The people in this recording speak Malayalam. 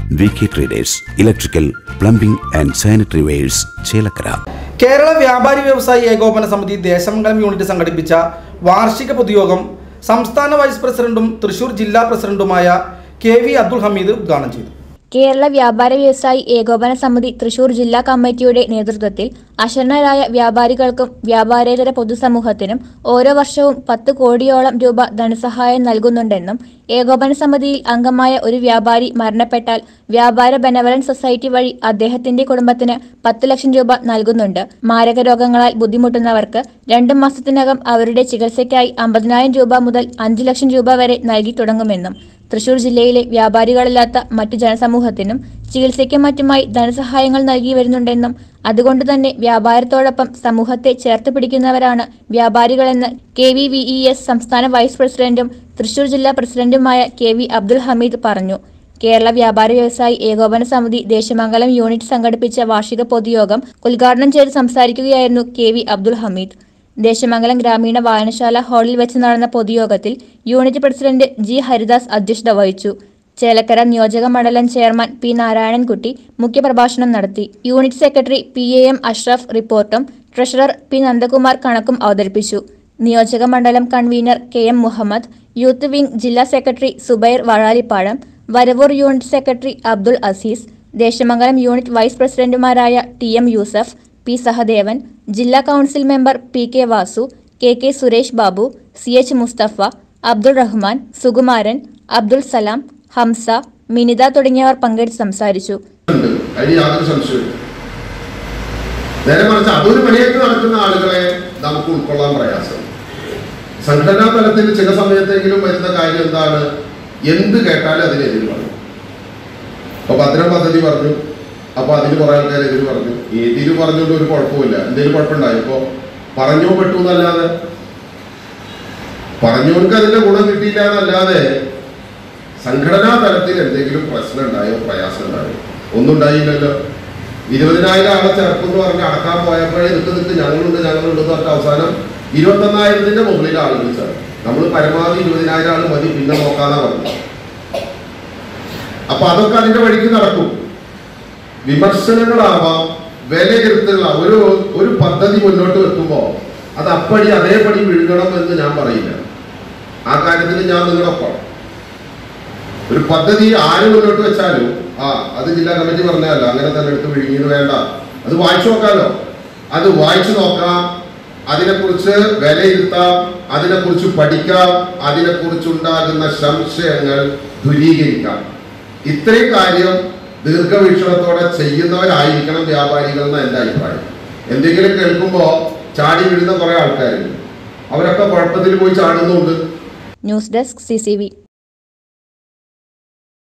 V K traders electrical plumbing and sanitary wares Chelakkara Kerala Vyapari Vyavasayi ഏകോപന സമിതി ദേശമംഗലം യൂണിറ്റ് സംഘടിപ്പിച്ച വാർഷിക പൊതുയോഗം സംസ്ഥാന വൈസ് പ്രസിഡന്റും തൃശൂർ ജില്ലാ പ്രസിഡന്റുമായ കെ വി അബ്ദുൽ ഹമീദ് ഉദ്ഘാടനം ചെയ്തു കേരള വ്യാപാര വ്യവസായി ഏകോപന സമിതി തൃശൂർ ജില്ലാ കമ്മിറ്റിയുടെ നേതൃത്വത്തിൽ അശരണരായ വ്യാപാരികൾക്കും വ്യാപാരേതര പൊതുസമൂഹത്തിനും ഓരോ വർഷവും പത്ത് കോടിയോളം രൂപ ധനസഹായം നൽകുന്നുണ്ടെന്നും ഏകോപന സമിതിയിൽ അംഗമായ ഒരു വ്യാപാരി മരണപ്പെട്ടാൽ വ്യാപാര ബെനവലൻ സൊസൈറ്റി വഴി അദ്ദേഹത്തിന്റെ കുടുംബത്തിന് പത്ത് ലക്ഷം രൂപ നൽകുന്നുണ്ട് മാരക രോഗങ്ങളാൽ ബുദ്ധിമുട്ടുന്നവർക്ക് രണ്ട് മാസത്തിനകം അവരുടെ ചികിത്സയ്ക്കായി അമ്പതിനായിരം രൂപ മുതൽ അഞ്ച് ലക്ഷം രൂപ വരെ നൽകി തുടങ്ങുമെന്നും തൃശൂർ ജില്ലയിലെ വ്യാപാരികളില്ലാത്ത മറ്റു ജനസമൂഹത്തിനും ചികിത്സയ്ക്കും മറ്റുമായി ധനസഹായങ്ങൾ നൽകി വരുന്നുണ്ടെന്നും അതുകൊണ്ട് തന്നെ വ്യാപാരത്തോടൊപ്പം സമൂഹത്തെ ചേർത്ത് പിടിക്കുന്നവരാണ് വ്യാപാരികളെന്ന് K V V E S സംസ്ഥാന വൈസ് പ്രസിഡന്റും തൃശൂർ ജില്ലാ പ്രസിഡന്റുമായ കെ വി അബ്ദുൽ ഹമീദ് പറഞ്ഞു കേരള വ്യാപാര വ്യവസായി ഏകോപന സമിതി ദേശമംഗലം യൂണിറ്റ് സംഘടിപ്പിച്ച വാർഷിക പൊതുയോഗം ഉദ്ഘാടനം ചെയ്ത് സംസാരിക്കുകയായിരുന്നു കെ വി അബ്ദുൽ ഹമീദ് ദേശമംഗലം ഗ്രാമീണ വായനശാല ഹാളിൽ വെച്ച് നടന്ന പൊതുയോഗത്തിൽ യൂണിറ്റ് പ്രസിഡന്റ് ജി ഹരിദാസ് അധ്യക്ഷത വഹിച്ചു ചേലക്കര നിയോജക മണ്ഡലം ചെയർമാൻ പി നാരായണൻകുട്ടി മുഖ്യപ്രഭാഷണം നടത്തി unit secretary P A M Ashraf റിപ്പോർട്ടും ട്രഷറർ പി നന്ദകുമാർ കണക്കും അവതരിപ്പിച്ചു നിയോജക മണ്ഡലം convener K M Muhammad youth wing ജില്ലാ secretary Zubair Vazhalippadam Varavoor unit secretary Abdul Azeez Desamangalam unit vice പ്രസിഡന്റുമാരായ T M Yusuf P Sahadevan ജില്ലാ council member P K Vasu K K Suresh Babu C H Musthafa Abdul Rahman Sukumaran Abdul Salam Hamsa Minitha തുടങ്ങിയവർ പങ്കെടുത്ത് സംസാരിച്ചു ഉണ്ട് അതിന് യാതൊരു സംശയവും നേരെ മറിച്ച് അതൊരു പണിയായിട്ട് നടക്കുന്ന ആളുകളെ നമുക്ക് ഉൾക്കൊള്ളാൻ പ്രയാസം സംഘടനാ തലത്തിൽ ചില സമയത്തെങ്കിലും വരുന്ന കാര്യം എന്താണ് എന്ത് കേട്ടാലും അതിനെതിര് പറയും അപ്പൊ ഭദ്രം പദ്ധതി പറഞ്ഞു അപ്പൊ അതിന് കുറെ ആൾക്കാർ എതിര് പറഞ്ഞു എതിര് പറഞ്ഞുകൊണ്ട് ഒരു കുഴപ്പമില്ല എന്തെങ്കിലും കുഴപ്പമുണ്ടായി ഇപ്പൊ പറഞ്ഞോ പെട്ടു എന്നല്ലാതെ പറഞ്ഞവർക്ക് അതിന്റെ ഗുണം കിട്ടിയില്ല എന്നല്ലാതെ സംഘടനാ തലത്തിൽ എന്തെങ്കിലും പ്രശ്നം ഉണ്ടായോ പ്രയാസം ഉണ്ടായോ ഒന്നും ഉണ്ടായില്ലല്ലോ ഇരുപതിനായിരം ആളെ ചേർക്കെന്ന് പറഞ്ഞ് അടക്കാൻ പോയപ്പോഴേ നിൽക്ക് നിൽക്ക് ഞങ്ങളുണ്ട് ഞങ്ങളുണ്ട് എന്ന് പറഞ്ഞിട്ട് അവസാനം ഇരുപത്തൊന്നായിരത്തിന്റെ മുകളിൽ ആളുകൾ ചേർന്നു നമ്മൾ പരമാവധി ഇരുപതിനായിരം ആൾ മതി പിന്നെ നോക്കാന്നാ പറഞ്ഞു അപ്പൊ അതൊക്കെ അതിന്റെ വഴിക്ക് നടക്കും വിമർശനങ്ങളാവാം വിലയിരുത്തലാം ഒരു ഒരു പദ്ധതി മുന്നോട്ട് വെക്കുമ്പോൾ അത് അപ്പടി അതേപടി വിഴുകണം എന്ന് ഞാൻ പറയില്ല ആ കാര്യത്തിൽ ഞാൻ നിങ്ങളൊപ്പം ഒരു പദ്ധതി ആര് മുന്നോട്ട് വെച്ചാലും ആ അത് ജില്ലാ കമ്മിറ്റി പറഞ്ഞല്ലോ അങ്ങനെ തന്നെ എടുത്ത് വിഴുങ്ങിയത് വേണ്ട അത് വായിച്ചു നോക്കാലോ അത് വായിച്ചു നോക്കാം അതിനെക്കുറിച്ച് വിലയിരുത്താം അതിനെക്കുറിച്ച് പഠിക്കാം അതിനെക്കുറിച്ച് ഉണ്ടാകുന്ന സംശയങ്ങൾ ദൂരീകരിക്കാം ഇത്രയും കാര്യം ദീർഘവീക്ഷണത്തോടെ ചെയ്യുന്നവരായിരിക്കണം വ്യാപാരികൾ എന്ന എൻ്റെ അഭിപ്രായം എന്തെങ്കിലും കേൾക്കുമ്പോൾ ചാടി വീഴുന്ന കുറെ ആൾക്കാരുണ്ട് അവരൊക്കെ കുഴപ്പത്തിൽ പോയി ചാടുന്നുണ്ട് ന്യൂസ് ഡെസ്ക് സി